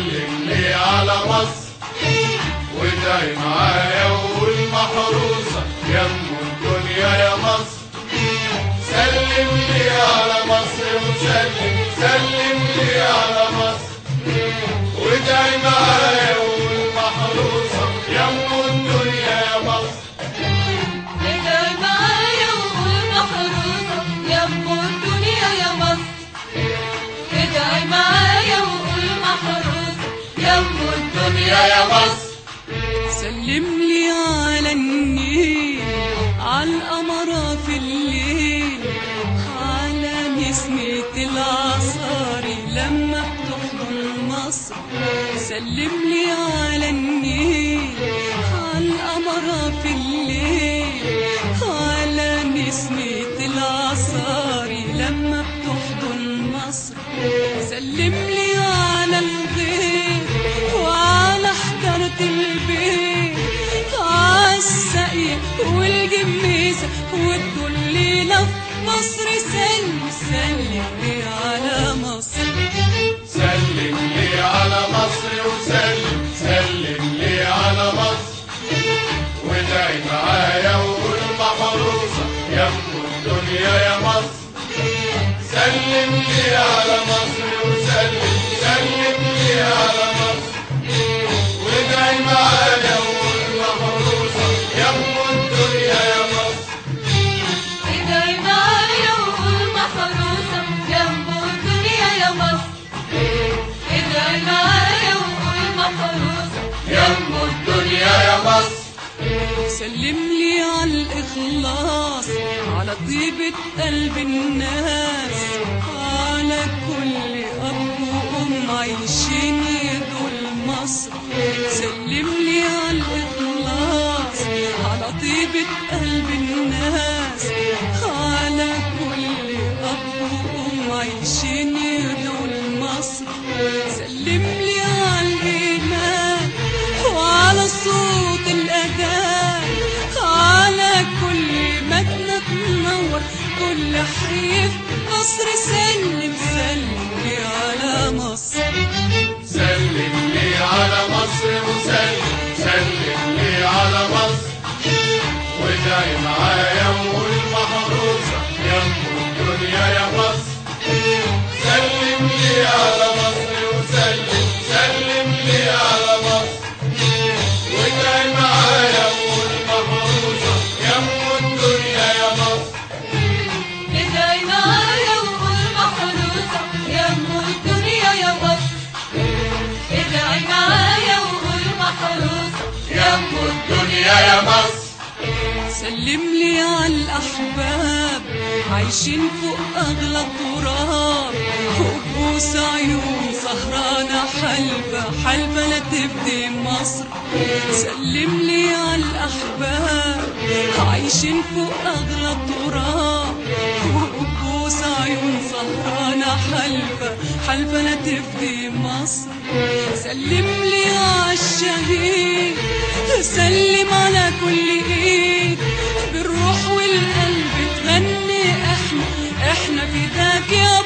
سلم لي على مصر وادعي معايا وقول محروسة يا ام الدنيا يا مصر سلم لي على مصر وسلم سلم لي على مصر وادعي معايا وقول محروسة يا ام الدنيا يا مصر ادعي معايا وقول محروسة يا ام الدنيا يا مصر ادعي معايا وقول محروسة يا ام الدنيا يا مصر سلم لي على النيل على القمرة في الليل على نسمة العصاري لما بتحضن مصر سلم لي على النيل على القمرة في الليل على نسمة العصاري لما بتحضن مصر سلم لي على الغير وعلى حضرة البيت عالسقي والجميسة وكل ليلة في مصر سلم سلم لي على مصر سلم لي على مصر وسلم سلم لي على مصر وادعي معايا وقول محروسة يا ام الدنيا يا مصر سلم لي على مصر وسلم سلم لي على مصر وادعي معايا وقول محروسة يا ام الدنيا يا مصر ادعي معايا وقول محروسة يا ام الدنيا يا مصر ادعي معايا وقول محروسة يا ام الدنيا يا مصر سلم لي على الإخلاص على طيبة قلب الناس على كل أب وأم عايشين يدول مصر سلم لي على الإخلاص على طيبة قلب الناس على كل أب وأم عايشين يدول مصر سلم لي على الإيمان وعلى صوت الأذان على كل مدنة تنور كل حي في مصر سلم سلم لي على مصر سلم لي على مصر وسلم سلم لي على مصر وادعي معايا وقول محروسة يا ام الدنيا يا مصر سلم لي على مصر وسلم سلم لي على مصر وادعي معايا وقول محروسة يا ام الدنيا يا مصر ادعي معايا وقول محروسة يا ام الدنيا يا مصر ادعي معايا وقول محروسة يا ام الدنيا يا مصر سلم لي على الأحباب عايشين فوق أغلى التراب وبوس عيون سهرانة حلبة حلبة لا تبدي مصر سلم لي على الأحباب عايشين فوق أغلى التراب وبوس عيون سهرانة حلبة حلبة لا تفدي مصر سلم لي على الشهيد سلم على كل ايد بالروح والقلب تغني احنا احنا فداك يا